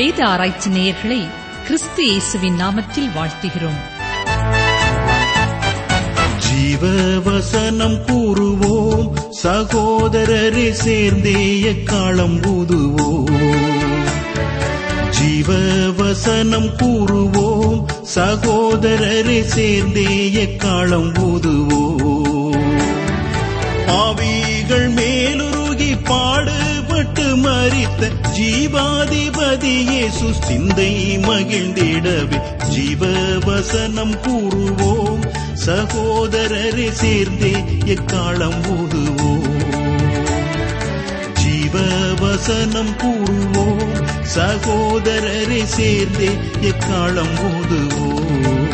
வேத ஆராய்ச்சி நேயர்களை கிறிஸ்து இயேசுவின் நாமத்தில் வாழ்த்துகிறோம் ஜீவ வசனம் கூறுவோம் சகோதரரை சேர்ந்தே எக்காலம் ஊதுவோம் ஜீவ வசனம் கூறுவோம் சகோதரரை சேர்ந்தே எக்காலம் ஊதுவோம் ஆவிகள் மேலுருகி பாடுபட்டு மறித்த ஜீவாதிபதி இயேசு சிந்தை மகிழ்ந்திடவே ஜீவ வசனம் கூறுவோம் சகோதரரை சேர்ந்தே எக்காலம் ஊதுவோம் ஜீவ வசனம் கூறுவோம் சகோதரரை சேர்ந்தே எக்காலம் ஊதுவோம்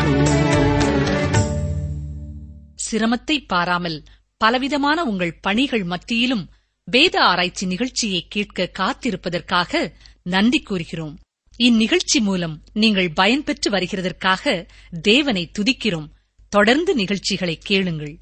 சிரமத்தை பாராமல் பலவிதமான உங்கள் பணிகள் மத்தியிலும் வேத ஆராய்ச்சி நிகழ்ச்சியை கேட்க காத்திருப்பதற்காக நன்றி கூறுகிறோம் இந்நிகழ்ச்சி மூலம் நீங்கள் பயன்பெற்று வருகிறதற்காக தேவனை துதிக்கிறோம் தொடர்ந்து நிகழ்ச்சிகளை கேளுங்கள்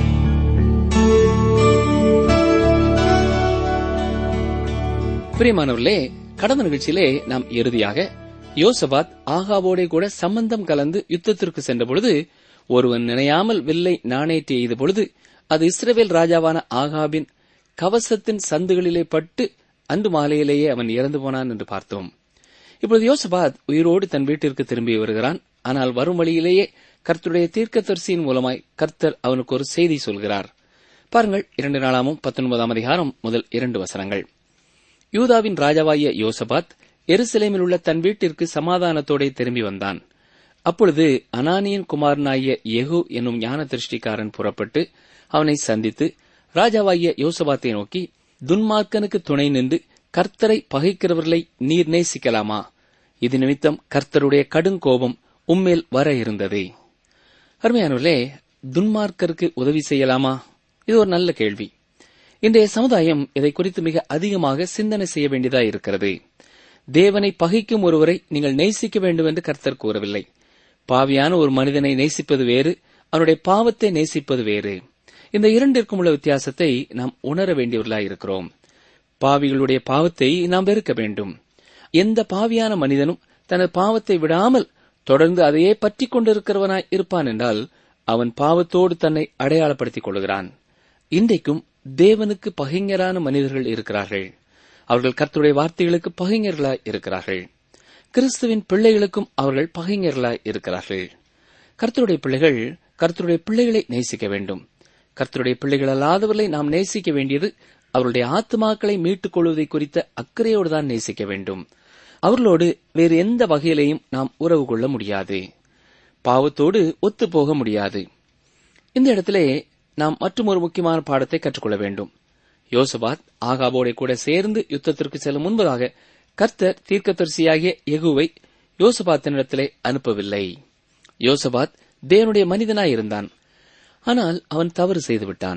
பிரியமானவர்களே கடந்த நிகழ்ச்சியிலே நாம் இறுதியாக யோசபாத் ஆகாவோடே கூட சம்பந்தம் கலந்து யுத்தத்திற்கு சென்ற பொழுது ஒருவன் நினையாமல் வில்லை நாணேற்றி எய்த பொழுது அது இஸ்ரவேல் ராஜாவான ஆகாபின் கவசத்தின் சந்துகளிலே பட்டு அன்று மாலையிலேயே அவன் இறந்து போனான் என்று பார்த்தோம் இப்பொழுது யோசபாத் உயிரோடு தன் வீட்டிற்கு திரும்பி வருகிறான் ஆனால் வரும் வழியிலேயே கர்த்தருடைய தீர்க்கதரிசியின் மூலமாய் கர்த்தர் அவனுக்கு ஒரு செய்தி சொல்கிறார் பாருங்கள் இரண்டு நாளாமும் பத்தொன்பதாம் அதிகாரம் முதல் இரண்டு வசனங்கள் யூதாவின் ராஜாவாகிய யோசபாத் எருசலேமில் உள்ள தன் வீட்டிற்கு சமாதானத்தோடே திரும்பி வந்தான் அப்பொழுது அனானியின் குமாரனாகிய யெகூ என்னும் ஞான திருஷ்டிக்காரன் புறப்பட்டு அவனை சந்தித்து ராஜாவாகிய யோசபாத்தை நோக்கி துன்மார்க்கனுக்கு துணை நின்று கர்த்தரை பகைக்கிறவர்களை நீர் நேசிக்கலாமா இது நிமித்தம் கர்த்தருடைய கடுங்கோபம் உம்மேல் வர இருந்தது அருமையானவர்களே துன்மார்க்கருக்கு உதவி செய்யலாமா இது ஒரு நல்ல கேள்வி இன்றைய சமுதாயம் இதை குறித்து மிக அதிகமாக சிந்தனை செய்ய வேண்டியதாக இருக்கிறது தேவனை பகைக்கும் ஒருவரை நீங்கள் நேசிக்க வேண்டும் என்று கர்த்தர் கூறவில்லை பாவியான ஒரு மனிதனை நேசிப்பது வேறு அவனுடைய பாவத்தை நேசிப்பது வேறு இந்த இரண்டிற்கும் உள்ள வித்தியாசத்தை நாம் உணர வேண்டியவர்களாக இருக்கிறோம் பாவிகளுடைய பாவத்தை நாம் வெறுக்க வேண்டும் எந்த பாவியான மனிதனும் தனது பாவத்தை விடாமல் தொடர்ந்து அதையே பற்றிக் கொண்டிருக்கிறவனாய் இருப்பான் என்றால் அவன் பாவத்தோடு தன்னை அடையாளப்படுத்திக் கொள்கிறான் இன்றைக்கும் தேவனுக்கு பகைஞரான மனிதர்கள் இருக்கிறார்கள் அவர்கள் கர்த்தருடைய வார்த்தைகளுக்கு பகைஞர்களாய் இருக்கிறார்கள் கிறிஸ்துவின் பிள்ளைகளுக்கும் அவர்கள் பகைஞர்களாய் இருக்கிறார்கள் கர்த்தருடைய பிள்ளைகள் கர்த்தருடைய பிள்ளைகளை நேசிக்க வேண்டும் கர்த்தருடைய பிள்ளைகள் அல்லாதவர்களை நாம் நேசிக்க வேண்டியது அவருடைய ஆத்மாக்களை மீட்டுக் கொள்வதை குறித்த அக்கறையோடு தான் நேசிக்க வேண்டும் அவர்களோடு வேறு எந்த வகையிலையும் நாம் உறவு கொள்ள முடியாது பாவத்தோடு ஒத்து போக முடியாது இந்த இடத்திலே நாம் மற்றும் ஒரு முக்கியமான பாடத்தை கற்றுக்கொள்ள வேண்டும் யோசபாத் ஆகாபோட கூட சேர்ந்து யுத்தத்திற்கு செல்லும் முன்பதாக கர்த்தர் தீர்க்கதரிசியாகிய யெகூவை யோசபாத்தினிடத்திலே அனுப்பவில்லை யோசபாத் தேவனுடைய மனிதனாய் இருந்தான் ஆனால் அவன் தவறு செய்துவிட்டான்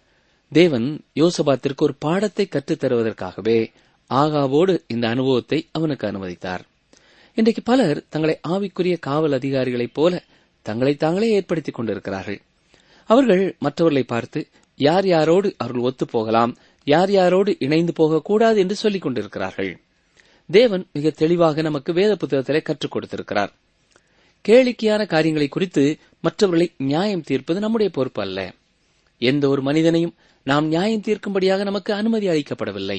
தேவன் யோசபாத்திற்கு ஒரு பாடத்தை கற்றுத் தருவதற்காகவே ஆகாவோடு இந்த அனுபவத்தை அவனுக்கு அனுமதித்தார் இன்றைக்கு பலர் தங்களை ஆவிக்குரிய காவல் அதிகாரிகளைப் போல தங்களை தாங்களே ஏற்படுத்திக் கொண்டிருக்கிறார்கள் அவர்கள் மற்றவர்களை பார்த்து யார் யாரோடு அவர்கள் ஒத்துப் போகலாம் யார் யாரோடு இணைந்து போகக்கூடாது என்று சொல்லிக் கொண்டிருக்கிறார்கள் தேவன் மிக தெளிவாக நமக்கு வேத புத்தகத்திலே கற்றுக் கொடுத்திருக்கிறார் கேளிக்கையான காரியங்களை குறித்து மற்றவர்களை நியாயம் தீர்ப்பது நம்முடைய பொறுப்பு அல்ல எந்த ஒரு மனிதனையும் நாம் நியாயம் தீர்க்கும்படியாக நமக்கு அனுமதி அளிக்கப்படவில்லை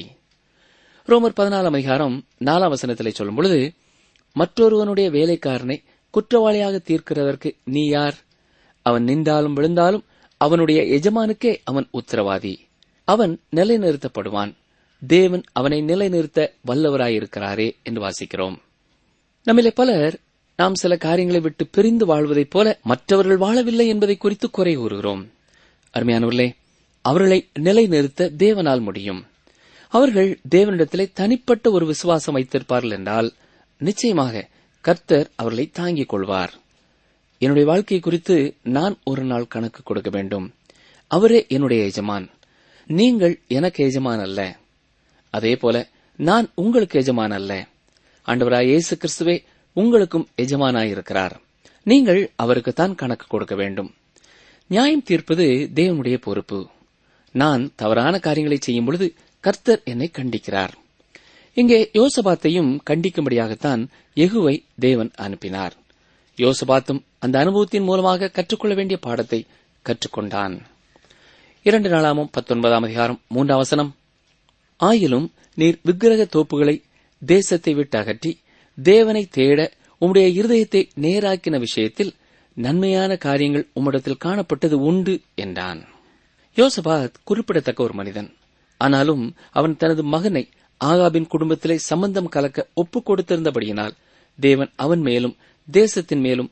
ரோமர் பதினாலாம் அதிகாரம் நாலாம் வசனத்திலே சொல்லும் பொழுது மற்றொருவனுடைய வேலைக்காரனை குற்றவாளியாக தீர்க்கிறதற்கு நீ யார் அவன் நின்றாலும் விழுந்தாலும் அவனுடைய எஜமானுக்கே அவன் உத்தரவாதி அவன் நிலைநிறுத்தப்படுவான் தேவன் அவனை நிலைநிறுத்த வல்லவராயிருக்கிறாரே என்று வாசிக்கிறோம் நம்மிலே பலர் நாம் சில காரியங்களை விட்டு பிரிந்து வாழ்வதைப் போல மற்றவர்கள் வாழவில்லை என்பதை குறித்து குறை கூறுகிறோம் அருமையானவர்களே அவர்களை நிலைநிறுத்த தேவனால் முடியும் அவர்கள் தேவனிடத்திலே தனிப்பட்ட ஒரு விசுவாசம் வைத்திருப்பார்கள் என்றால் நிச்சயமாக கர்த்தர் அவர்களை தாங்கிக் கொள்வார் என்னுடைய வாழ்க்கை குறித்து நான் ஒரு நாள் கணக்கு கொடுக்க வேண்டும் அவரே என்னுடைய எஜமான் நீங்கள் எனக்கு எஜமான் அல்ல அதே போல நான் உங்களுக்கு எஜமான் அல்ல ஆண்டவராய் இயேசு கிறிஸ்துவே உங்களுக்கும் எஜமானாயிருக்கிறார் நீங்கள் அவருக்குத்தான் கணக்கு கொடுக்க வேண்டும் நியாயம் தீர்ப்பது தேவனுடைய பொறுப்பு நான் தவறான காரியங்களை செய்யும் பொழுது கர்த்தர் என்னை கண்டிக்கிறார் இங்கே யோசபாத்தையும் கண்டிக்கும்படியாகத்தான் எகுவை தேவன் அனுப்பினார் யோசபாத்தும் அந்த அனுபவத்தின் மூலமாக கற்றுக்கொள்ள வேண்டிய பாடத்தை கற்றுக்கொண்டான் இரண்டு நாளாமும் பத்தொன்பதாம் அதிகாரம் மூன்றாம் வசனம் ஆயிலும் நீர் விக்கிரக தோப்புகளை தேசத்தை விட்டு அகற்றி தேவனை தேட உம்முடைய இருதயத்தை நேராக்கின விஷயத்தில் நன்மையான காரியங்கள் உம்மிடத்தில் காணப்பட்டது உண்டு என்றான் யோசபாத் குறிப்பிடத்தக்க ஒரு மனிதன் ஆனாலும் அவன் தனது மகனை ஆகாபின் குடும்பத்திலே சம்பந்தம் கலக்க ஒப்புக் கொடுத்திருந்தபடியினால் தேவன் அவன் மேலும் தேசத்தின் மேலும்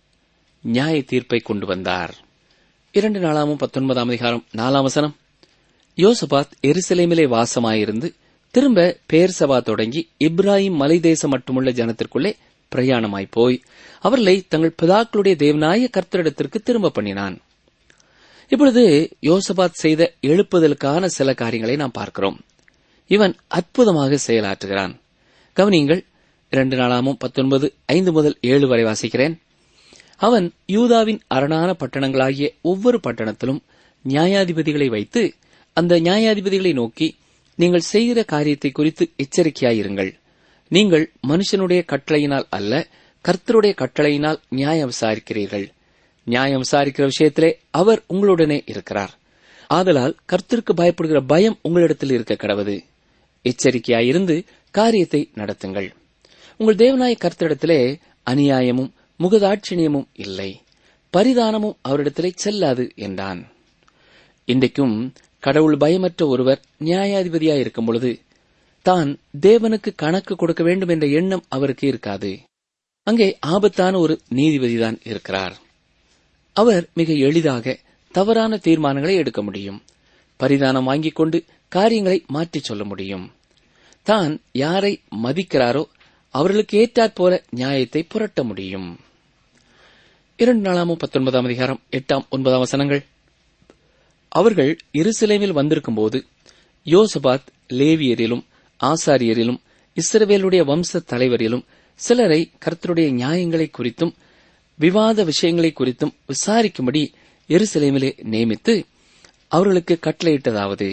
நியாய தீர்ப்பை கொண்டு வந்தார் இரண்டு நாளாமும் பத்தொன்பதாம் அதிகாரம் நாலாம் வசனம் யோசபாத் எருசலேமிலே வாசமாயிருந்து திரும்ப பேர்சபா தொடங்கி இப்ராஹிம் மலை தேசம் மட்டுமுள்ள ஜனத்திற்குள்ளே பிரயாணமாய் போய் அவர்களை தங்கள் பிதாக்களுடைய தேவனாய கர்த்தரிடத்திற்கு திரும்ப பண்ணினான் இப்பொழுது யோசபாத் செய்த எழுப்புதலுக்கான சில காரியங்களை நாம் பார்க்கிறோம் இவன் அற்புதமாக செயலாற்றுகிறான் கவனியுங்கள் இரண்டு நாளாமும் பத்தொன்பது ஐந்து முதல் ஏழு வரை வாசிக்கிறேன் அவன் யூதாவின் அரணான பட்டணங்களாகிய ஒவ்வொரு பட்டணத்திலும் நியாயாதிபதிகளை வைத்து அந்த நியாயாதிபதிகளை நோக்கி நீங்கள் செய்கிற காரியத்தை குறித்து எச்சரிக்கையாயிருங்கள் நீங்கள் மனுஷனுடைய கட்டளையினால் அல்ல கர்த்தருடைய கட்டளையினால் நியாயம் விசாரிக்கிறீர்கள் நியாயம் விசாரிக்கிற விஷயத்திலே அவர் உங்களுடனே இருக்கிறார் ஆதலால் கர்த்தருக்கு பயப்படுகிற பயம் உங்களிடத்தில் இருக்க கடவது எச்சரிக்கையாயிருந்து காரியத்தை நடத்துங்கள் உங்கள் தேவனாய கர்த்தரிடத்திலே அநியாயமும் முகதாட்சிணியமும் இல்லை பரிதானமும் அவரிடத்திலே செல்லாது என்றான் இன்றைக்கும் கடவுள் பயமற்ற ஒருவர் நியாயாதிபதியாய் இருக்கும் பொழுது தான் தேவனுக்கு கணக்கு கொடுக்க வேண்டும் என்ற எண்ணம் அவருக்கு இருக்காது அங்கே ஆபத்தான ஒரு நீதிபதிதான் இருக்கிறார் அவர் மிக எளிதாக தவறான தீர்மானங்களை எடுக்க முடியும் பரிதானம் வாங்கிக் கொண்டு காரியங்களை மாற்றிச் சொல்ல முடியும் தான் யாரை மதிக்கிறாரோ அவர்களுக்கு ஏற்றாற் போல நியாயத்தை புரட்ட முடியும் இரண்டு நாளாமும் பத்தொன்பதாம் அதிகாரம் எட்டாம் ஒன்பதாம் வசனங்கள் அவர்கள் எருசலேமில் வந்திருக்கும்போது யோசபாத் லேவியரிலும் ஆசாரியரிலும் இஸ்ரவேலுடைய வம்ச தலைவரிலும் சிலரை கர்த்தருடைய நியாயங்களை குறித்தும் விவாத விஷயங்களை குறித்தும் விசாரிக்கும்படி எருசலேமிலே நியமித்து அவர்களுக்கு கட்டளையிட்டதாவது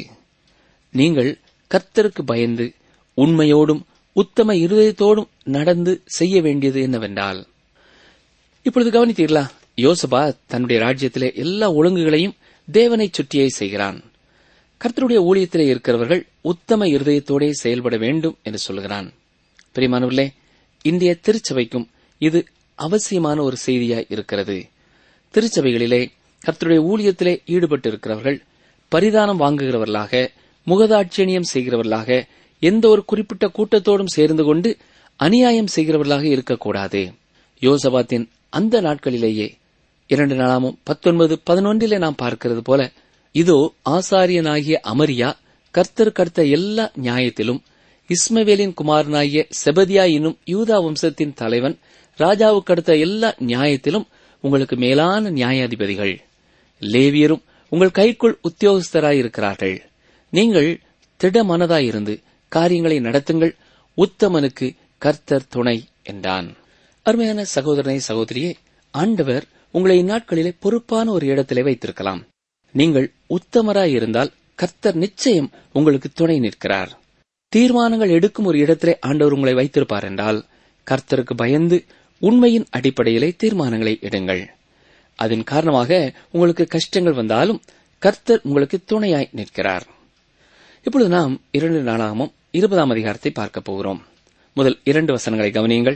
நீங்கள் கர்த்தருக்கு பயந்து உண்மையோடும் உத்தம இருதயத்தோடும் நடந்து செய்ய வேண்டியது என்னவென்றால் இப்பொழுது கவனித்தீர்களா யோசபா தன்னுடைய ராஜ்யத்திலே எல்லா ஒழுங்குகளையும் தேவனை சுற்றியே செய்கிறான் கர்த்தருடைய ஊழியத்திலே இருக்கிறவர்கள் உத்தம இருதயத்தோடே செயல்பட வேண்டும் என்று சொல்கிறான் பிரிமானவர்களே இந்திய திருச்சபைக்கும் இது அவசியமான ஒரு செய்தியாய் இருக்கிறது திருச்சபைகளிலே கர்த்தருடைய ஊழியத்திலே ஈடுபட்டு இருக்கிறவர்கள் பரிதானம் வாங்குகிறவர்களாக முகதாட்சணியம் செய்கிறவர்களாக எந்த ஒரு குறிப்பிட்ட கூட்டத்தோடும் சேர்ந்து கொண்டு அநியாயம் செய்கிறவர்களாக இருக்கக்கூடாது யோசபாத்தின் அந்த நாட்களிலேயே இரண்டு நாளாமும் பத்தொன்பது பதினொன்றிலே நாம் பார்க்கிறது போல இதோ ஆசாரியனாகிய அமரியா கர்த்தர் கடுத்த எல்லா நியாயத்திலும் இஸ்மவேலின் குமாரனாகிய செபதியா என்னும் யூதா வம்சத்தின் தலைவன் ராஜாவுக்கு அடுத்த எல்லா நியாயத்திலும் உங்களுக்கு மேலான நியாயாதிபதிகள் லேவியரும் உங்கள் கைக்குள் உத்தியோகஸ்தராயிருக்கிறார்கள் நீங்கள் திடமனதாயிருந்து காரியங்களை நடத்துங்கள் உத்தமனுக்கு கர்த்தர் துணை என்றான் அருமையான சகோதரனை சகோதரியே ஆண்டவர் உங்களை இந்நாட்களிலே பொறுப்பான ஒரு இடத்திலே வைத்திருக்கலாம் நீங்கள் உத்தமராயிருந்தால் கர்த்தர் நிச்சயம் உங்களுக்கு துணை நிற்கிறார் தீர்மானங்கள் எடுக்கும் ஒரு இடத்திலே ஆண்டவர் உங்களை வைத்திருப்பார் என்றால் கர்த்தருக்கு பயந்து உண்மையின் அடிப்படையிலே தீர்மானங்களை எடுங்கள் அதன் காரணமாக உங்களுக்கு கஷ்டங்கள் வந்தாலும் கர்த்தர் உங்களுக்கு துணையாய் நிற்கிறார் இப்பொழுது நாம் இரண்டு நாளாகமும் இருபதாம் அதிகாரத்தை பார்க்க போகிறோம் முதல் இரண்டு வசனங்களை கவனியுங்கள்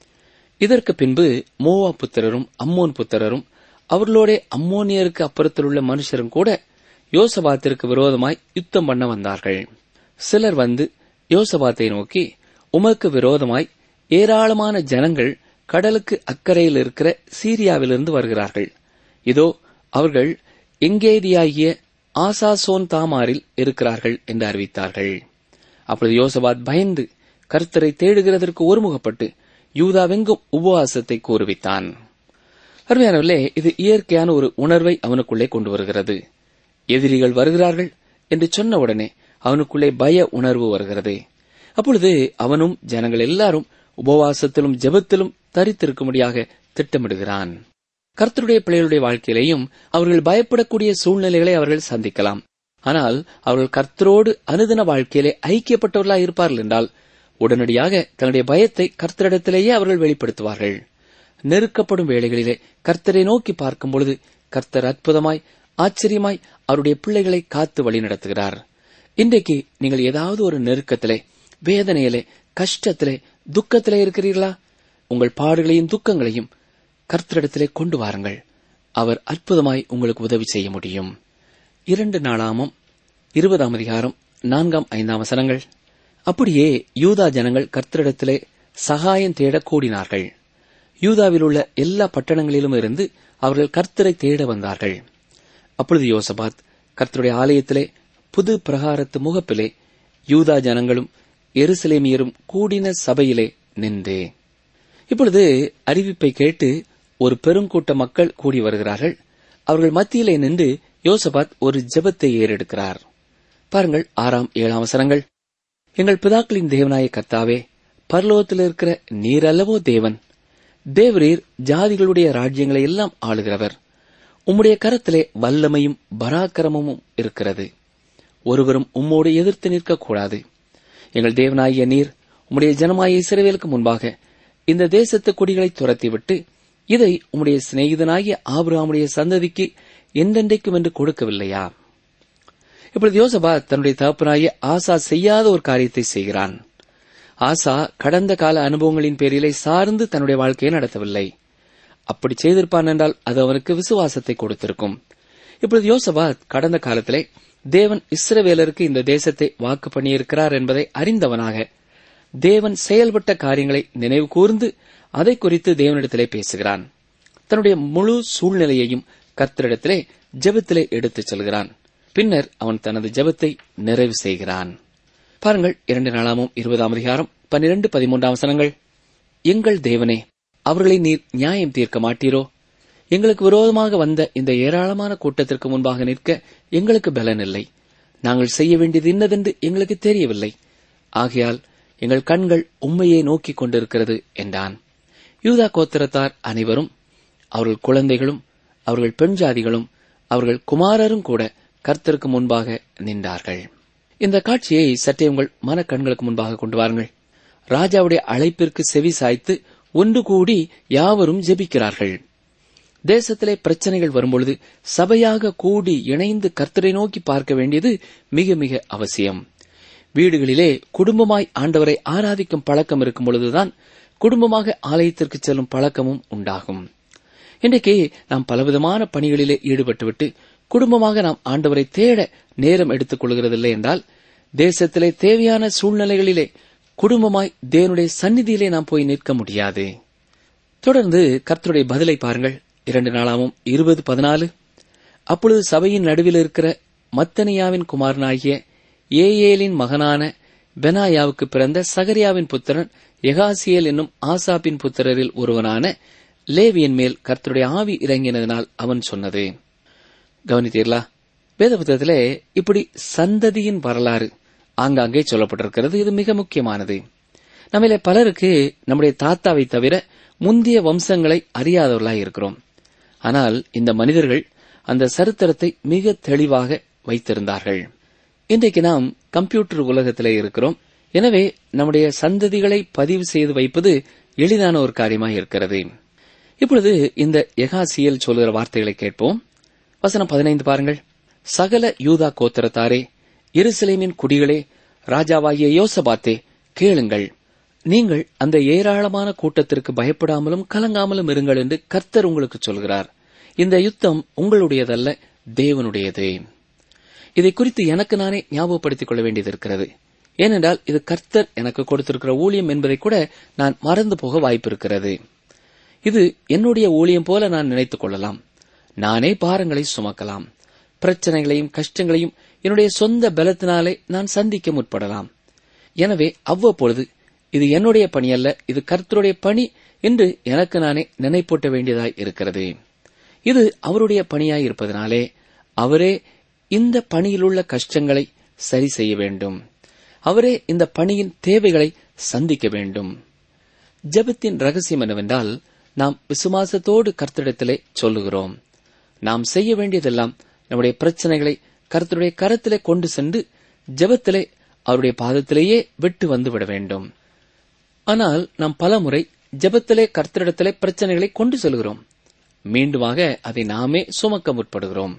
இதற்கு பின்பு மோவா புத்திரரும் அம்மோன் புத்திரரும் அவர்களோட அம்மோனியருக்கு அப்புறத்தில் உள்ள மனுஷரும் கூட யோசபாத்திற்கு விரோதமாய் யுத்தம் பண்ண வந்தார்கள் சிலர் வந்து யோசபாத்தை நோக்கி உமக்கு விரோதமாய் ஏராளமான ஜனங்கள் கடலுக்கு அக்கறையில் இருக்கிற சீரியாவிலிருந்து வருகிறார்கள் இதோ அவர்கள் எங்கேதியாகிய ஆசாசோன் தாமாரில் இருக்கிறார்கள் என்று அறிவித்தார்கள் அப்பொழுது யோசபாத் பயந்து கர்த்தரை தேடுகிறதற்கு ஒருமுகப்பட்டு யூதாவெங்கும் உபவாசத்தை கூறுவித்தான் அருமையானவர்களே இது இயற்கையான ஒரு உணர்வை அவனுக்குள்ளே கொண்டு வருகிறது எதிரிகள் வருகிறார்கள் என்று சொன்ன உடனே அவனுக்குள்ளே பய உணர்வு வருகிறது அப்பொழுது அவனும் ஜனங்கள் எல்லாரும் உபவாசத்திலும் ஜெபத்திலும் தரித்திருக்கும்படியாக திட்டமிடுகிறான் கர்த்தருடைய பிள்ளைகளுடைய வாழ்க்கையிலேயும் அவர்கள் பயப்படக்கூடிய சூழ்நிலைகளை அவர்கள் சந்திக்கலாம் ஆனால் அவர்கள் கர்த்தரோடு அனுதின வாழ்க்கையிலே ஐக்கியப்பட்டவர்களாய் இருப்பார்கள் என்றால் உடனடியாக தன்னுடைய பயத்தை கர்த்தரிடத்திலேயே அவர்கள் வெளிப்படுத்துவார்கள் நெருக்கப்படும் வேளைகளிலே கர்த்தரை நோக்கி பார்க்கும் பொழுது கர்த்தர் அற்புதமாய் ஆச்சரியமாய் அவருடைய பிள்ளைகளை காத்து வழிநடத்துகிறார் இன்றைக்கு நீங்கள் ஏதாவது ஒரு நெருக்கத்திலே வேதனையிலே கஷ்டத்திலே துக்கத்திலே இருக்கிறீர்களா உங்கள் பாடுகளையும் துக்கங்களையும் கர்த்தரிடத்திலே கொண்டு வாருங்கள் அவர் அற்புதமாய் உங்களுக்கு உதவி செய்ய முடியும் இரண்டு நாளாமும் இருபதாம் அதிகாரம் நான்காம் ஐந்தாம் வசனங்கள் அப்படியே யூதா ஜனங்கள் கர்த்தரிடத்திலே சகாயம் தேட கூடினார்கள் யூதாவில் உள்ள எல்லா பட்டணங்களிலும் இருந்து அவர்கள் கர்த்தரை தேட வந்தார்கள் அப்பொழுது யோசபாத் கர்த்தருடைய ஆலயத்திலே புது பிரகாரத்து முகப்பிலே யூதா ஜனங்களும் எருசலேமியரும் கூடின சபையிலே நின்றே இப்பொழுது அறிவிப்பை கேட்டு ஒரு பெருங்கூட்ட மக்கள் கூடி வருகிறார்கள் அவர்கள் மத்தியிலே நின்று யோசபாத் ஒரு ஜெபத்தை ஏறெடுக்கிறார் பாருங்கள் ஆறாம் ஏழாம் வசனங்கள் எங்கள் பிதாக்களின் தேவனாய கர்த்தாவே பரலோகத்தில் இருக்கிற நீர் அல்லவோ தேவன் தேவரீர் ஜாதிகளுடைய ராஜ்யங்களை எல்லாம் ஆளுகிறவர் உம்முடைய கரத்திலே வல்லமையும் பராக்கிரமமும் இருக்கிறது ஒருவரும் உம்மோடு எதிர்த்து நிற்கக்கூடாது எங்கள் தேவனாகிய நீர் உம்முடைய ஜனமாய இஸ்ரவேலுக்கு முன்பாக இந்த தேசத்து குடிகளை துரத்திவிட்டு இதை உம்முடைய சிநேகிதனாகிய ஆபிரகாமுடைய சந்ததிக்கு என்றென்றைக்கும் என்று கொடுக்கவில்லையா இப்பொழுது யோசபா தன்னுடைய தகப்பனாகிய ஆசா செய்யாத ஒரு காரியத்தை செய்கிறான் ஆசா கடந்த கால அனுபவங்களின் பேரிலே சார்ந்து தன்னுடைய வாழ்க்கையை நடத்தவில்லை அப்படி செய்திருப்பான் என்றால் அது அவனுக்கு விசுவாசத்தை கொடுத்திருக்கும் இப்பொழுது யோசபா கடந்த காலத்திலே தேவன் இஸ்ரவேலருக்கு இந்த தேசத்தை வாக்கு பண்ணியிருக்கிறார் என்பதை அறிந்தவனாக தேவன் செயல்பட்ட காரியங்களை நினைவு கூர்ந்து அதை குறித்து தேவனிடத்திலே பேசுகிறான் தன்னுடைய முழு சூழ்நிலையையும் கர்த்தரிடத்திலே ஜெபத்திலே எடுத்துச் செல்கிறான் பின்னர் அவன் தனது ஜெபத்தை நிறைவு செய்கிறான் பாருங்கள் இரண்டு நாளாமும் இருபதாம் அதிகாரம் பன்னிரண்டு பதிமூன்றாம் வசனங்கள் எங்கள் தேவனே அவர்களை நீர் நியாயம் தீர்க்க மாட்டீரோ எங்களுக்கு விரோதமாக வந்த இந்த ஏராளமான கூட்டத்திற்கு முன்பாக நிற்க எங்களுக்கு பலன் இல்லை நாங்கள் செய்ய வேண்டியது இன்னதென்று எங்களுக்கு தெரியவில்லை ஆகையால் எங்கள் கண்கள் உண்மையை நோக்கிக் கொண்டிருக்கிறது என்றான் யூதா கோத்திரத்தார் அனைவரும் அவர்கள் குழந்தைகளும் அவர்கள் பெண் ஜாதிகளும் அவர்கள் குமாரரும் கூட கர்த்தருக்கு முன்பாக நின்றார்கள் இந்த காட்சியை சற்றே உங்கள் மனக்கண்களுக்கு முன்பாக கொண்டு வாருங்கள் ராஜாவுடைய அழைப்பிற்கு செவி சாய்த்து ஒன்று கூடி யாவரும் ஜெபிக்கிறார்கள் தேசத்திலே பிரச்சனைகள் வரும்பொழுது சபையாக கூடி இணைந்து கர்த்தரை நோக்கி பார்க்க வேண்டியது மிக மிக அவசியம் வீடுகளிலே குடும்பமாய் ஆண்டவரை ஆராதிக்கும் பழக்கம் இருக்கும் பொழுதுதான் குடும்பமாக ஆலயத்திற்கு செல்லும் பழக்கமும் உண்டாகும் இன்றைக்கு நாம் பலவிதமான பணிகளிலே ஈடுபட்டுவிட்டு குடும்பமாக நாம் ஆண்டவரை தேட நேரம் எடுத்துக் கொள்கிறதில்லை என்றால் தேசத்திலே தேவையான சூழ்நிலைகளிலே குடும்பமாய் தேவனுடைய சந்நிதியிலே நாம் போய் நிற்க முடியாது தொடர்ந்து கர்த்தருடைய பதிலை பாருங்கள் இரண்டு நாளாமும் இருபது பதினாலு அப்பொழுது சபையின் நடுவில் இருக்கிற மத்தனியாவின் குமாரனாகிய ஏஏலின் மகனான பெனாயாவுக்கு பிறந்த சகரியாவின் புத்திரன் எகாசியல் என்னும் ஆசாப்பின் புத்திரரில் ஒருவனான லேவியின் மேல் கர்த்தருடைய ஆவி இறங்கினதினால் அவன் சொன்னது கவனித்தீர்களா வேத புத்தகத்திலே இப்படி சந்ததியின் வரலாறு ஆங்காங்கே சொல்லப்பட்டிருக்கிறது இது மிக முக்கியமானது நம்மிலே பலருக்கு நம்முடைய தாத்தாவை தவிர முந்திய வம்சங்களை அறியாதவர்களாய் இருக்கிறோம் ஆனால் இந்த மனிதர்கள் அந்த சரித்திரத்தை மிக தெளிவாக வைத்திருந்தார்கள் இன்றைக்கு நாம் கம்ப்யூட்டர் உலகத்திலே இருக்கிறோம் எனவே நம்முடைய சந்ததிகளை பதிவு செய்து வைப்பது எளிதான ஒரு காரியமாக இருக்கிறது இப்பொழுது இந்த எகாசியல் சொல்லுகிற வார்த்தைகளை கேட்போம் வசனம் பதினைந்து பாருங்கள் சகல யூதா கோத்திரத்தாரே எருசலேமின் குடிகளே ராஜாவாகிய யோசபாத்தே கேளுங்கள் நீங்கள் அந்த ஏராளமான கூட்டத்திற்கு பயப்படாமலும் கலங்காமலும் இருங்கள் என்று கர்த்தர் உங்களுக்கு சொல்கிறார் இந்த யுத்தம் உங்களுடையதல்ல தேவனுடையது இதை குறித்து எனக்கு நானே ஞாபகப்படுத்திக் கொள்ள வேண்டியது இருக்கிறது ஏனென்றால் இது கர்த்தர் எனக்கு கொடுத்திருக்கிற ஊழியம் என்பதை கூட நான் மறந்து போக வாய்ப்பு இருக்கிறது இது என்னுடைய ஊழியம் போல நான் நினைத்துக் கொள்ளலாம் நானே பாரங்களை சுமக்கலாம் பிரச்சனைகளையும் கஷ்டங்களையும் என்னுடைய சொந்த பலத்தினாலே நான் சந்திக்க முற்படலாம் எனவே அவ்வப்பொழுது இது என்னுடைய பணி அல்ல இது கர்த்தருடைய பணி என்று எனக்கு நானே நினைப்பூட்ட வேண்டியதாய் இருக்கிறது இது அவருடைய பணியாய் இருப்பதனாலே அவரே இந்த பணியிலுள்ள கஷ்டங்களை சரி செய்ய வேண்டும் அவரே இந்த பணியின் தேவைகளை சந்திக்க வேண்டும் ஜெபத்தின் ரகசியம் என்னவென்றால் நாம் விசுவாசத்தோடு கர்த்தரிடத்திலே சொல்லுகிறோம் நாம் செய்ய வேண்டியதெல்லாம் நம்முடைய பிரச்சனைகளை கர்த்தருடைய கரத்திலே கொண்டு சென்று ஜெபத்திலே அவருடைய பாதத்திலேயே விட்டு வந்து விட வேண்டும் ஆனால் நாம் பலமுறை ஜெபத்திலே கர்த்தரிடத்திலே பிரச்சனைகளை கொண்டு செல்கிறோம் மீண்டுமாக அதை நாமே சுமக்க முற்படுகிறோம்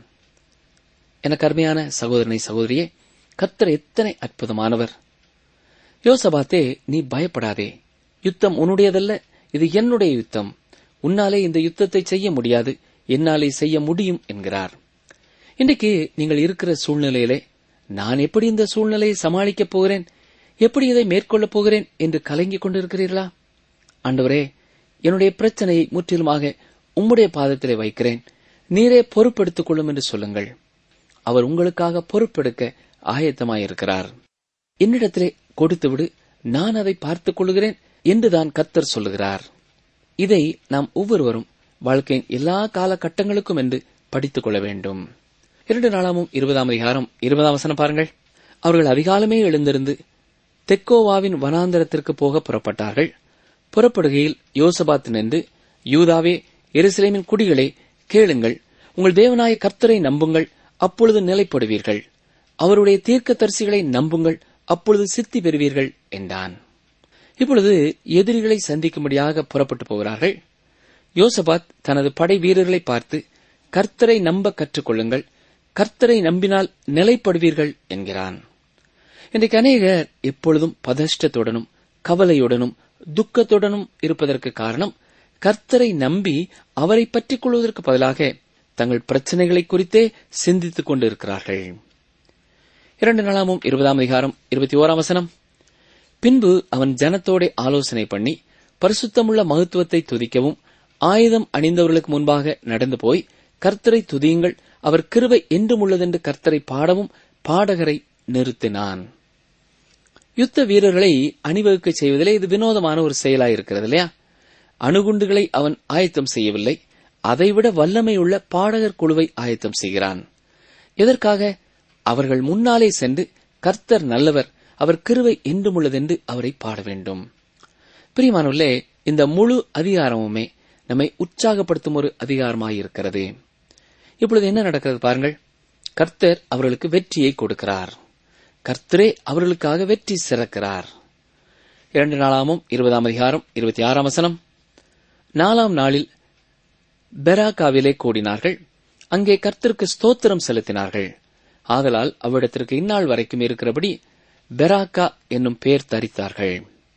எனக்கு அருமையான சகோதரனை சகோதரியே கர்த்தர் எத்தனை அற்புதமானவர் யோசபாத்தே நீ பயப்படாதே யுத்தம் உன்னுடையதல்ல இது என்னுடைய யுத்தம் உன்னாலே இந்த யுத்தத்தை செய்ய முடியாது என்னாலே செய்ய முடியும் என்கிறார் இன்றைக்கு நீங்கள் இருக்கிற சூழ்நிலையிலே நான் எப்படி இந்த சூழ்நிலையை சமாளிக்கப் போகிறேன் எப்படி இதை மேற்கொள்ளப் போகிறேன் என்று கலங்கிக் கொண்டிருக்கிறீர்களா ஆண்டவரே என்னுடைய பிரச்சனையை முற்றிலுமாக உம்முடைய பாதத்திலே வைக்கிறேன் நீரே பொறுப்பெடுத்துக் கொள்ளும் என்று சொல்லுங்கள் அவர் உங்களுக்காக பொறுப்பெடுக்க ஆயத்தமாயிருக்கிறார் என்னிடத்திலே கொடுத்துவிடு நான் அதை பார்த்துக் கொள்கிறேன் என்றுதான் கர்த்தர் சொல்லுகிறார் இதை நாம் ஒவ்வொருவரும் வாழ்க்கையின் எல்லா காலகட்டங்களுக்கும் என்று படித்துக் கொள்ள வேண்டும் இரண்டு நாளாமும் இருபதாம் அதிகாரம் இருபதாம் வசனம் பாருங்கள் அவர்கள் அதிகாலமே எழுந்திருந்து தெக்கோவாவின் வனாந்தரத்திற்கு போக புறப்பட்டார்கள் புறப்படுகையில் யோசபாத் நின்று யூதாவே எருசலேமின் குடிகளே கேளுங்கள் உங்கள் தேவனாய கர்த்தரை நம்புங்கள் அப்பொழுது நிலைப்படுவீர்கள் அவருடைய தீர்க்கதரிசிகளை நம்புங்கள் அப்பொழுது சித்தி பெறுவீர்கள் என்றான் இப்பொழுது எதிரிகளை சந்திக்கும்படியாக புறப்பட்டு போகிறார்கள் யோசபாத் தனது படை வீரர்களை பார்த்து கர்த்தரை நம்ப கற்றுக்கொள்ளுங்கள் கர்த்தரை நம்பினால் நிலைப்படுவீர்கள் என்கிறான் இன்றைக்கு அநேகர் எப்பொழுதும் பதஷ்டத்துடனும் கவலையுடனும் துக்கத்துடனும் இருப்பதற்கு காரணம் கர்த்தரை நம்பி அவரை பற்றிக் கொள்வதற்கு பதிலாக தங்கள் பிரச்சனைகளை குறித்தே சிந்தித்துக் கொண்டிருக்கிறார்கள் இரண்டு நாளாமும் இருபதாம் அதிகாரம் இருபத்தி ஓராம் வசனம் பின்பு அவன் ஜனத்தோட ஆலோசனை பண்ணி பரிசுத்தமுள்ள மகத்துவத்தை துதிக்கவும் ஆயுதம் அணிந்தவர்களுக்கு முன்பாக நடந்து போய் கர்த்தரை துதியுங்கள் அவர் கிருபை என்றும் உள்ளதென்று கர்த்தரை பாடவும் பாடகரை நிறுத்தினான் யுத்த வீரர்களை அணிவகுக்க செய்வதிலே இது வினோதமான ஒரு செயலாயிருக்கிறது இல்லையா அணுகுண்டுகளை அவன் ஆயத்தம் செய்யவில்லை அதைவிட வல்லமையுள்ள பாடகர் குழுவை ஆயத்தம் செய்கிறான் எதற்காக அவர்கள் முன்னாலே சென்று கர்த்தர் நல்லவர் அவர் கிருவை என்றும் உள்ளதென்று அவரை பாட வேண்டும் பிரியமானவர்களே இந்த முழு அதிகாரமுமே நம்மை உற்சாகப்படுத்தும் ஒரு அதிகாரமாயிருக்கிறது இப்பொழுது என்ன நடக்கிறது பாருங்கள் கர்த்தர் அவர்களுக்கு வெற்றியை கொடுக்கிறார் கர்த்தரே அவர்களுக்காக வெற்றி சிறக்கிறார் இரண்டு நாளாமும் இருபதாம் அதிகாரம் இருபத்தி ஆறாம் வசனம் நாலாம் நாளில் பெராக்காவிலே கூடினார்கள் அங்கே கர்த்தருக்கு ஸ்தோத்திரம் செலுத்தினார்கள் ஆதலால் அவ்விடத்திற்கு இந்நாள் வரைக்கும் இருக்கிறபடி பெராக்கா என்னும் பெயர் தரித்தார்கள்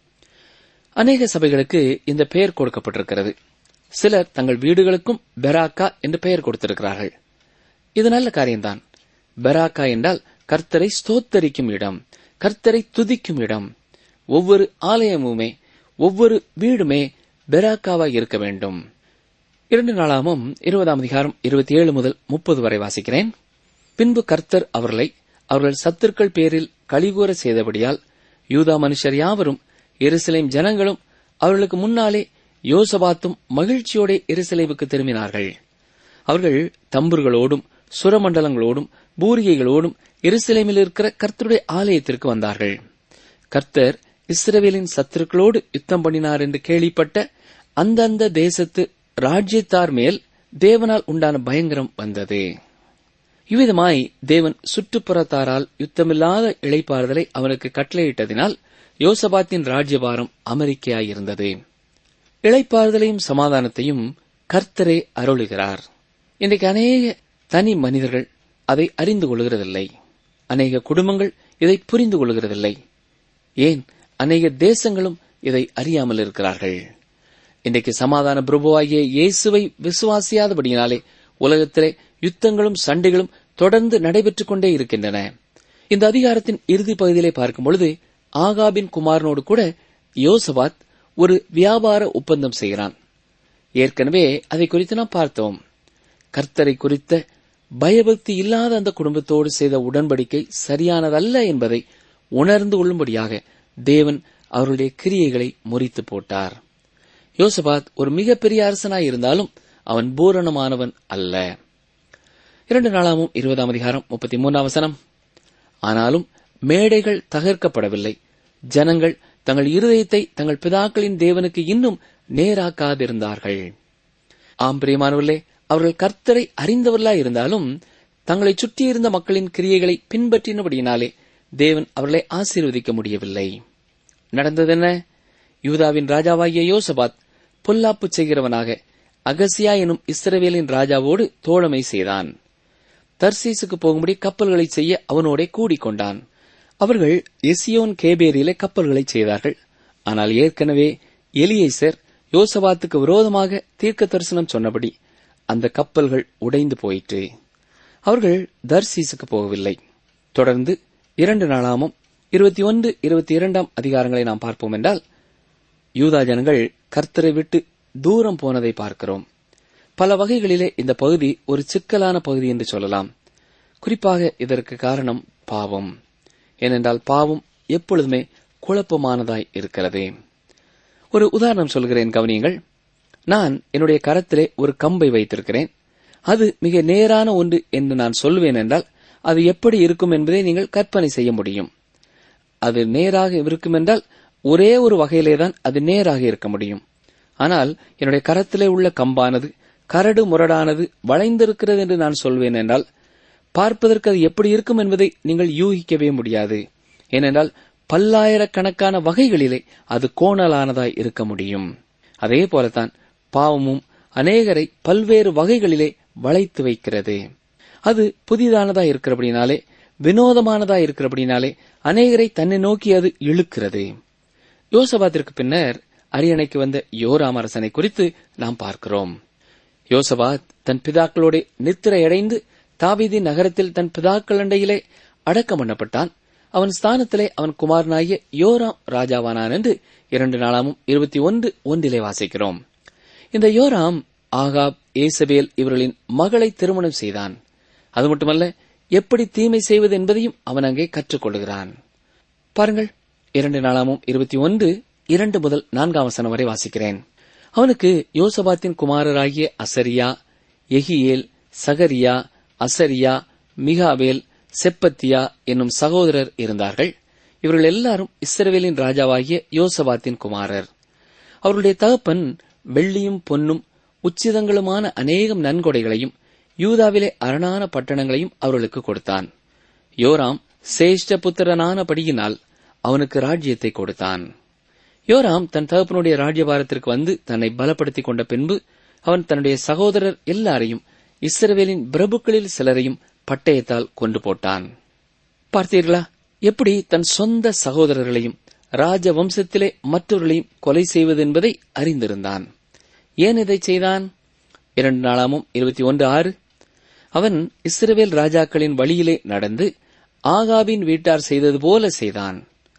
அநேக சபைகளுக்கு இந்த பெயர் கொடுக்கப்பட்டிருக்கிறது சிலர் தங்கள் வீடுகளுக்கும் பெராக்கா என்று பெயர் கொடுத்திருக்கிறார்கள் இது நல்ல காரியம்தான் பெராக்கா என்றால் கர்த்தரை ஸ்தோத்தரிக்கும் இடம் கர்த்தரை துதிக்கும் இடம் ஒவ்வொரு ஆலயமுமே ஒவ்வொரு வீடுமே பெராக்காவா இருக்க வேண்டும் இரண்டு நாளாமும் இருபதாம் அதிகாரம் இருபத்தி ஏழு முதல் முப்பது வரை வாசிக்கிறேன் பின்பு கர்த்தர் அவர்களை அவர்கள் சத்துருக்கள் பேரில் கழிகூற செய்தபடியால் யூதா மனுஷர் யாவரும் எருசலேம் ஜனங்களும் அவர்களுக்கு முன்னாலே யோசபாத்தும் மகிழ்ச்சியோட எருசலேமுக்கு திரும்பினார்கள் அவர்கள் தம்புர்களோடும் சுரமண்டலங்களோடும் பூரிகைகளோடும் எருசலேமில் இருக்கிற கர்த்தருடைய ஆலயத்திற்கு வந்தார்கள் கர்த்தர் இஸ்ரவேலின் சத்துருக்களோடு யுத்தம் பண்ணினார் என்று கேள்விப்பட்ட அந்தந்த தேசத்து ராஜ்யத்தார் மேல் தேவனால் உண்டான பயங்கரம் வந்தது இவ்விதமாய் தேவன் சுற்றுப்புறத்தாரால் யுத்தமில்லாத இளைப்பாறுதலை அவனுக்கு கட்டளையிட்டதினால் யோசபாத்தின் ராஜ்யபாரம் அமெரிக்கையாயிருந்தது இளைப்பாறுதலையும் சமாதானத்தையும் கர்த்தரே அருளுகிறார் இன்றைக்கு அநேக தனி மனிதர்கள் அதை அறிந்து கொள்கிறதில்லை அநேக குடும்பங்கள் இதை புரிந்து கொள்கிறதில்லை ஏன் அநேக தேசங்களும் இதை அறியாமல் இருக்கிறார்கள் இன்றைக்கு சமாதான பிரபுவாகிய இயேசுவை விசுவாசியாதபடியினாலே உலகத்திலே யுத்தங்களும் சண்டைகளும் தொடர்ந்து நடைபெற்றுக் கொண்டே இருக்கின்றன இந்த அதிகாரத்தின் இறுதி பகுதியிலே பார்க்கும் பொழுது ஆகாபின் குமாரனோடு கூட யோசபாத் ஒரு வியாபார ஒப்பந்தம் செய்கிறான் ஏற்கனவே அதை குறித்து நாம் பார்த்தோம் கர்த்தரை குறித்த பயபக்தி இல்லாத அந்த குடும்பத்தோடு செய்த உடன்படிக்கை சரியானதல்ல என்பதை உணர்ந்து கொள்ளும்படியாக தேவன் அவருடைய கிரியைகளை முறித்து போட்டார் யோசபாத் ஒரு மிகப்பெரிய அரசனாய் இருந்தாலும் அவன் பூரணமானவன் அல்ல இரண்டு நாளாமும் இருபதாம் அதிகாரம் முப்பத்தி மூணாம் வசனம் ஆனாலும் மேடைகள் தகர்க்கப்படவில்லை ஜனங்கள் தங்கள் இருதயத்தை தங்கள் பிதாக்களின் தேவனுக்கு இன்னும் நேராக்காதிருந்தார்கள் ஆம் பிரியமானவர்களே அவர்கள் கர்த்தரை அறிந்தவர்களாய் இருந்தாலும் தங்களை சுற்றியிருந்த மக்களின் கிரியைகளை பின்பற்றினபடியினாலே தேவன் அவர்களை ஆசீர்வதிக்க முடியவில்லை நடந்ததென்ன யூதாவின் ராஜாவாகிய யோசபாத் பொல்லாப்பு செய்கிறவனாக அகசியா எனும் இஸ்ரவேலின் ராஜாவோடு தோழமை செய்தான் தர்சீசுக்கு போகும்படி கப்பல்களை செய்ய அவனோடே கூடிக்கொண்டான் அவர்கள் எசியோன் கேபேரியிலே கப்பல்களை செய்தார்கள் ஆனால் ஏற்கனவே எலியேசர் யோசபாத்துக்கு விரோதமாக தீர்க்க தரிசனம் சொன்னபடி அந்த கப்பல்கள் உடைந்து போயிற்று அவர்கள் தர்சீசுக்கு போகவில்லை தொடர்ந்து இரண்டு நாளாமும் இருபத்தி ஒன்று இருபத்தி இரண்டாம் அதிகாரங்களை நாம் பார்ப்போம் என்றால் யூதா ஜனங்கள் கர்த்தரை விட்டு தூரம் போனதை பார்க்கிறோம் பல வகைகளிலே இந்த பகுதி ஒரு சிக்கலான பகுதி என்று சொல்லலாம் குறிப்பாக இதற்கு காரணம் பாவம் ஏனென்றால் பாவம் எப்பொழுதுமே குழப்பமானதாய் இருக்கிறது ஒரு உதாரணம் சொல்கிறேன் கவனியுங்கள் நான் என்னுடைய கரத்திலே ஒரு கம்பை வைத்திருக்கிறேன் அது மிக நேரான ஒன்று என்று நான் சொல்வேன் என்றால் அது எப்படி இருக்கும் என்பதை நீங்கள் கற்பனை செய்ய முடியும் அது நேராக இருக்கும் என்றால் ஒரே ஒரு வகையிலே தான் அது நேராக இருக்க முடியும் ஆனால் என்னுடைய கரத்திலே உள்ள கம்பானது கரடு முரடானது வளைந்திருக்கிறது என்று நான் சொல்வேன் என்றால் பார்ப்பதற்கு அது எப்படி இருக்கும் என்பதை நீங்கள் யூகிக்கவே முடியாது ஏனென்றால் பல்லாயிரக்கணக்கான வகைகளிலே அது கோணலானதாய் இருக்க முடியும் அதே போலத்தான் பாவமும் அநேகரை பல்வேறு வகைகளிலே வளைத்து வைக்கிறது அது புதிதானதா இருக்கிறபடினாலே வினோதமானதா இருக்கிறபடினாலே அநேகரை தன்னை நோக்கி அது இழுக்கிறது யோசபாத்திற்கு பின்னர் அரியணைக்கு வந்த யோராம் அரசனை குறித்து நாம் பார்க்கிறோம் யோசபாத் தன் பிதாக்களோட நித்திரையடைந்து தாவீதின் நகரத்தில் தன் பிதாக்கள் அண்டையிலே அடக்கம் பண்ணப்பட்டான் அவன் ஸ்தானத்திலே அவன் குமாரனாகிய யோராம் ராஜாவானான் என்று இரண்டு நாளாமும் இருபத்தி ஒன்று ஒன்றிலே வாசிக்கிறோம் இந்த யோராம் ஆகாப் ஏசபேல் இவர்களின் மகளை திருமணம் செய்தான் அது மட்டுமல்ல எப்படி தீமை செய்வது என்பதையும் அவன் அங்கே கற்றுக்கொள்கிறான் பாருங்கள் இரண்டு நாளாமும் இருபத்தி ஒன்று இரண்டு முதல் நான்காம் வசனம் வரை வாசிக்கிறேன் அவனுக்கு யோசபாத்தின் குமாரராகிய அசரியா எகியேல் சகரியா அசரியா மிகாவேல் செப்பத்தியா என்னும் சகோதரர் இருந்தார்கள் இவர்கள் எல்லாரும் இஸ்ரவேலின் ராஜாவாகிய யோசபாத்தின் குமாரர் அவருடைய தகப்பன் வெள்ளியும் பொன்னும் உச்சிதங்களுமான அநேகம் நன்கொடைகளையும் யூதாவிலே அரணான பட்டணங்களையும் அவர்களுக்கு கொடுத்தான் யோராம் சேஷ்ட புத்திரனானபடியினால் அவனுக்கு ராஜ்யத்தை கொடுத்தான் யோராம் தன் தகப்பனுடைய ராஜ்யபாரத்திற்கு வந்து தன்னை பலப்படுத்திக் கொண்ட பின்பு அவன் தன்னுடைய சகோதரர் எல்லாரையும் இஸ்ரவேலின் பிரபுக்களில் சிலரையும் பட்டயத்தால் கொண்டு போட்டான் பார்த்தீர்களா எப்படி தன் சொந்த சகோதரர்களையும் ராஜ வம்சத்திலே மற்றவர்களையும் கொலை செய்வது என்பதை அறிந்திருந்தான் ஏன் இதை செய்தான் இரண்டு நாளாமும் இருபத்தி ஒன்று ஆறு அவன் இஸ்ரவேல் ராஜாக்களின் வழியிலே நடந்து ஆகாபின் வீட்டார் செய்தது போல செய்தான்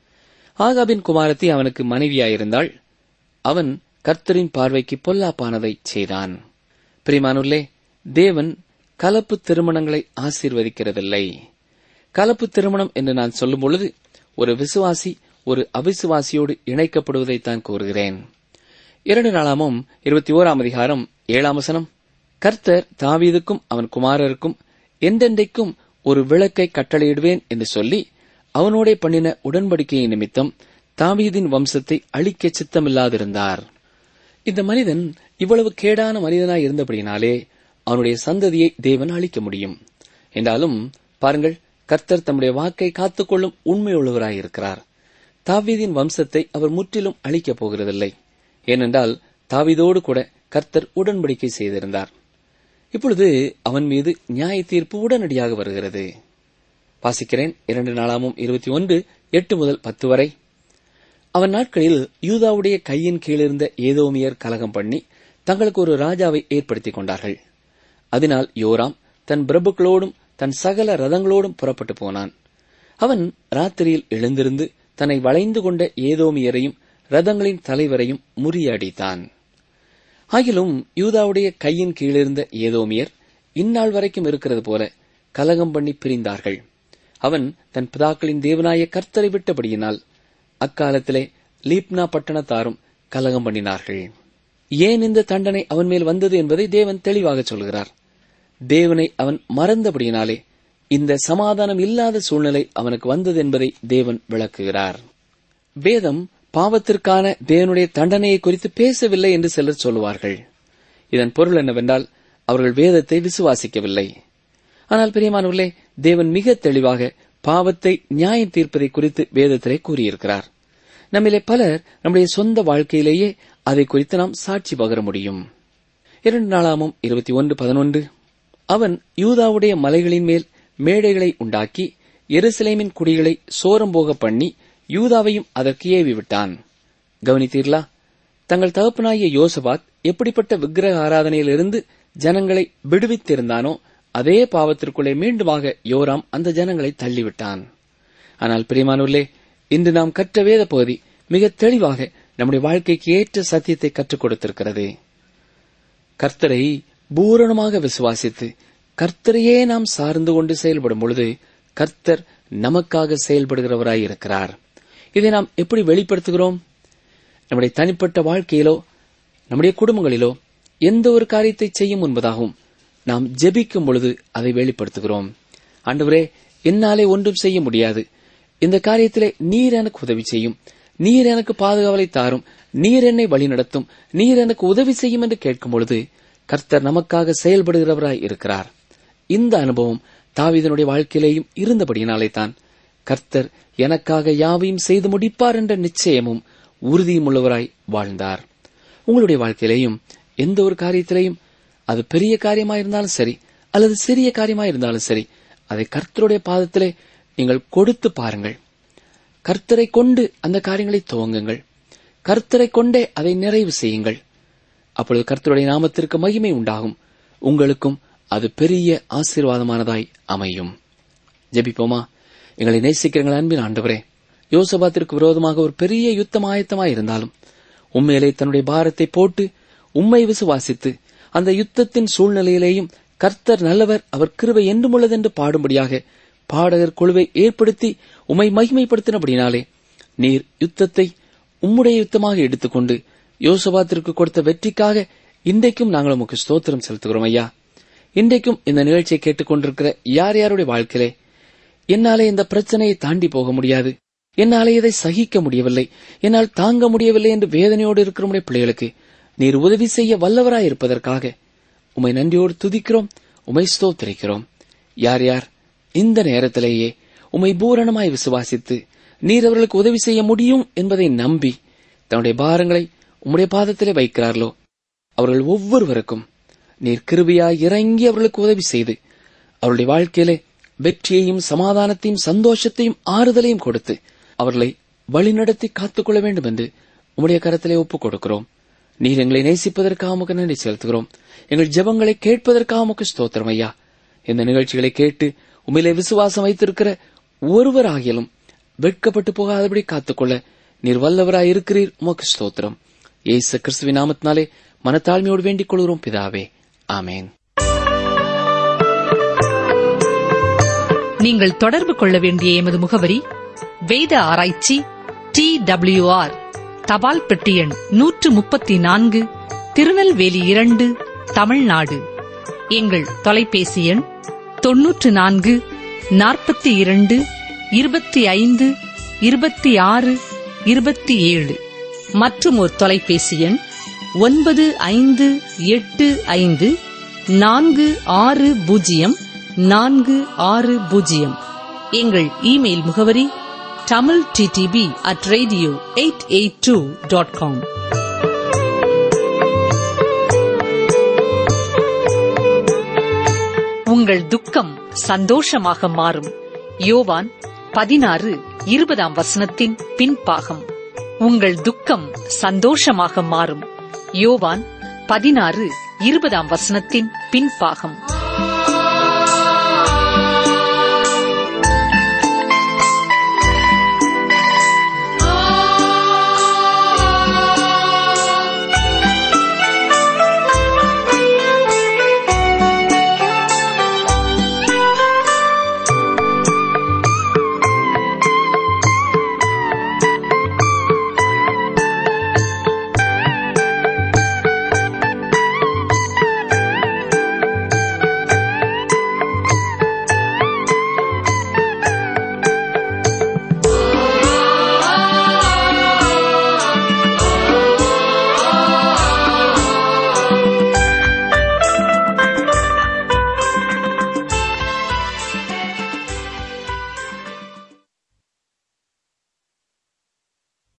ஆகாபின் குமாரத்தி அவனுக்கு மனைவியாயிருந்தாள் அவன் கர்த்தரின் பார்வைக்கு பொல்லாப்பானதை செய்தான் பிரிமானுள்ளே தேவன் கலப்பு திருமணங்களை ஆசீர்வதிக்கிறதில்லை கலப்பு திருமணம் என்று நான் சொல்லும் பொழுது ஒரு விசுவாசி ஒரு அவிசுவாசியோடு இணைக்கப்படுவதை தான் கூறுகிறேன் இரண்டு நாளாமும் இருபத்தி ஓராம் அதிகாரம் ஏழாம் வசனம் கர்த்தர் தாவீதுக்கும் அவன் குமாரருக்கும் எந்தெந்தைக்கும் ஒரு விளக்கை கட்டளையிடுவேன் என்று சொல்லி அவனோடே பண்ணின உடன்படிக்கையை நிமித்தம் தாவீதின் வம்சத்தை அழிக்க சித்தமில்லாதிருந்தார் இந்த மனிதன் இவ்வளவு கேடான மனிதனாய் இருந்தபடினாலே அவனுடைய சந்ததியை தேவன் அழிக்க முடியும் என்றாலும் பாருங்கள் கர்த்தர் தம்முடைய வாக்கை காத்துக்கொள்ளும் உண்மையுள்ளவராயிருக்கிறார் தாவீதின் வம்சத்தை அவர் முற்றிலும் அழிக்கப் போகிறதில்லை ஏனென்றால் தாவீதோடு கூட கர்த்தர் உடன்படிக்கை செய்திருந்தார் இப்பொழுது அவன் மீது நியாய தீர்ப்பு உடனடியாக வருகிறது வாசிக்கிறேன் இரண்டு நாளாமும் இருபத்தி ஒன்று எட்டு முதல் பத்து வரை அவன் நாட்களில் யூதாவுடைய கையின் கீழிருந்த ஏதோமியர் கலகம் பண்ணி தங்களுக்கு ஒரு ராஜாவை ஏற்படுத்திக் கொண்டார்கள் அதனால் யோராம் தன் பிரபுக்களோடும் தன் சகல ரதங்களோடும் புறப்பட்டு போனான் அவன் ராத்திரியில் எழுந்திருந்து தன்னை வளைந்து கொண்ட ஏதோமியரையும் ரதங்களின் தலைவரையும் முறியடித்தான் ஆகிலும் யூதாவுடைய கையின் கீழிருந்த ஏதோமியர் இந்நாள் வரைக்கும் இருக்கிறது போல கலகம் பண்ணி பிரிந்தார்கள் அவன் தன் பிதாக்களின் தேவனாய கர்த்தரை விட்டபடியினால் அக்காலத்திலே லீப்னா பட்டணத்தாரும் கலகம் பண்ணினார்கள் ஏன் இந்த தண்டனை அவன் மேல் வந்தது என்பதை தேவன் தெளிவாக சொல்கிறார் தேவனை அவன் மறந்தபடியினாலே இந்த சமாதானம் இல்லாத சூழ்நிலை அவனுக்கு வந்தது என்பதை தேவன் விளக்குகிறார் வேதம் பாவத்திற்கான தேவனுடைய தண்டனையை குறித்து பேசவில்லை என்று சிலர் சொல்லுவார்கள் இதன் பொருள் என்னவென்றால் அவர்கள் வேதத்தை விசுவாசிக்கவில்லை ஆனால் பிரியமானவர்களே தேவன் மிக தெளிவாக பாவத்தை நியாயம் தீர்ப்பதை குறித்து வேதத்திலே கூறியிருக்கிறார் நம்மிலே பலர் நம்முடைய சொந்த வாழ்க்கையிலேயே அதை குறித்து நாம் சாட்சி பகர முடியும் இரண்டு நாளாமும் இருபத்தி ஒன்று பதினொன்று அவன் யூதாவுடைய மலைகளின் மேல் மேடைகளை உண்டாக்கி எருசலேமின் குடிகளை சோரம் போக பண்ணி யூதாவையும் அதற்கு ஏவி விட்டான் கவனித்தீர்களா தங்கள் தகப்பனாகிய யோசபாத் எப்படிப்பட்ட விக்கிரக ஆராதனையிலிருந்து ஜனங்களை விடுவித்திருந்தானோ அதே பாவத்திற்குள்ளே மீண்டுமாக யோராம் அந்த ஜனங்களை தள்ளிவிட்டான் ஆனால் பிரியமானவர்களே இன்று நாம் கற்ற வேத பகுதி மிக தெளிவாக நம்முடைய வாழ்க்கைக்கு ஏற்ற சத்தியத்தை கற்றுக் கொடுத்திருக்கிறது கர்த்தரை பூரணமாக விசுவாசித்து கர்த்தரையே நாம் சார்ந்து கொண்டு செயல்படும் பொழுது கர்த்தர் நமக்காக செயல்படுகிறவராய் இருக்கிறார் இதை நாம் எப்படி வெளிப்படுத்துகிறோம் நம்முடைய தனிப்பட்ட வாழ்க்கையிலோ நம்முடைய குடும்பங்களிலோ எந்த ஒரு காரியத்தை செய்யும் முன்பதாகவும் நாம் ஜெபிக்கும் பொழுது அதை வெளிப்படுத்துகிறோம் ஆண்டவரே என்னாலே ஒன்றும் செய்ய முடியாது இந்த காரியத்திலே நீர் எனக்கு உதவி செய்யும் நீர் எனக்கு பாதுகாவலை தாரும் நீர் என்னை வழிநடத்தும் நீர் எனக்கு உதவி செய்யும் என்று கேட்கும் பொழுது கர்த்தர் நமக்காக செயல்படுகிறவராய் இருக்கிறார் இந்த அனுபவம் தாவீதனுடைய வாழ்க்கையிலேயும் இருந்தபடியினாலே தான் கர்த்தர் எனக்காக யாவையும் செய்து முடிப்பார் என்ற நிச்சயமும் உறுதியும் உள்ளவராய் வாழ்ந்தார் உங்களுடைய வாழ்க்கையிலேயும் எந்த ஒரு காரியத்திலேயும் அது பெரிய காரியமாயிருந்தாலும் சரி அல்லது சிறிய காரியமாயிருந்தாலும் சரி அதை கர்த்தருடைய பாதத்திலே நீங்கள் கொடுத்து பாருங்கள் கர்த்தரை கொண்டு அந்த காரியங்களை துவங்குங்கள் கர்த்தரை கொண்டே அதை நிறைவு செய்யுங்கள் அப்பொழுது கர்த்தருடைய நாமத்திற்கு மகிமை உண்டாகும் உங்களுக்கும் அது பெரிய ஆசீர்வாதமானதாய் அமையும் ஜெபிப்போமா எங்களை நேசிக்கிறங்கள் அன்பின் ஆண்டவரே யோசபாத்திற்கு விரோதமாக ஒரு பெரிய யுத்தம் ஆயத்தமாய் இருந்தாலும் உண்மையிலே தன்னுடைய பாரத்தை போட்டு உம்மை விசுவாசித்து அந்த யுத்தத்தின் சூழ்நிலையிலேயும் கர்த்தர் நல்லவர் அவர் கிருபை என்றும் உள்ளதென்று பாடும்படியாக பாடகர் குழுவை ஏற்படுத்தி உம்மை மகிமைப்படுத்தினபடினாலே நீர் யுத்தத்தை உம்முடைய யுத்தமாக எடுத்துக்கொண்டு யோசபாத்திற்கு கொடுத்த வெற்றிக்காக இன்றைக்கும் நாங்கள் உமக்கு ஸ்தோத்திரம் செலுத்துகிறோம் ஐயா இன்றைக்கும் இந்த நிகழ்ச்சியை கேட்டுக்கொண்டிருக்கிற யார் யாருடைய வாழ்க்கையிலே என்னாலே இந்த பிரச்சனையை தாண்டி போக முடியாது என்னாலே இதை சகிக்க முடியவில்லை என்னால் தாங்க முடியவில்லை என்று வேதனையோடு இருக்கிற உடைய பிள்ளைகளுக்கு நீர் உதவி செய்ய வல்லவராய் இருப்பதற்காக உமை நன்றியோடு துதிக்கிறோம் உமை ஸ்தோத்திரிக்கிறோம் யார் யார் இந்த நேரத்திலேயே உமை பூரணமாய் விசுவாசித்து நீர் அவர்களுக்கு உதவி செய்ய முடியும் என்பதை நம்பி தன்னுடைய பாரங்களை உம்முடைய பாதத்திலே வைக்கிறார்களோ அவர்கள் ஒவ்வொருவருக்கும் நீர் கிருபியாய் இறங்கி அவர்களுக்கு உதவி செய்து அவருடைய வாழ்க்கையிலே வெற்றியையும் சமாதானத்தையும் சந்தோஷத்தையும் ஆறுதலையும் கொடுத்து அவர்களை வழிநடத்தி காத்துக்கொள்ள வேண்டும் என்று உம்முடைய கரத்திலே ஒப்புக் கொடுக்கிறோம் நீர் எங்களை நேசிப்பதற்காக உமக்கு நன்றி செலுத்துகிறோம் எங்கள் ஜெபங்களை கேட்பதற்காக உமக்கு ஸ்தோத்திரம் ஐயா இந்த நிகழ்ச்சிகளை கேட்டு உண்மையிலே விசுவாசம் வைத்திருக்கிற ஒருவராகிலும் வெட்கப்பட்டு போகாதபடி காத்துக்கொள்ள நீர் வல்லவராய் இருக்கிறீர் உமக்கு ஸ்தோத்திரம் ஏசு கிறிஸ்துவின் நாமத்தினாலே மனத்தாழ்மையோடு வேண்டிக் கொள்கிறோம் பிதாவே ஆமேன் நீங்கள் தொடர்பு கொள்ள வேண்டிய எமது முகவரி வேத ஆராய்ச்சி டி ஆர் தபால் பெட்டி எண் நூற்று முப்பத்தி நான்கு திருநெல்வேலி இரண்டு தமிழ்நாடு எங்கள் தொலைபேசி எண் தொன்னூற்று நான்கு நாற்பத்தி இரண்டு இருபத்தி ஐந்து இருபத்தி ஆறு இருபத்தி ஏழு மற்றும் ஒரு தொலைபேசி எண் ஒன்பது ஐந்து எட்டு ஐந்து நான்கு ஆறு பூஜ்ஜியம் நான்கு ஆறு பூஜ்ஜியம் எங்கள் இமெயில் முகவரி Tamil DDP at radio eight eight two dot com உங்கள் துக்கம் சந்தோஷமாக மாறும் யோவான் பதினாறு இருபதாம் வசனத்தின் பின்பாகம் உங்கள் துக்கம் சந்தோஷமாக மாறும் யோவான் பதினாறு இருபதாம் வசனத்தின் பின்பாகம்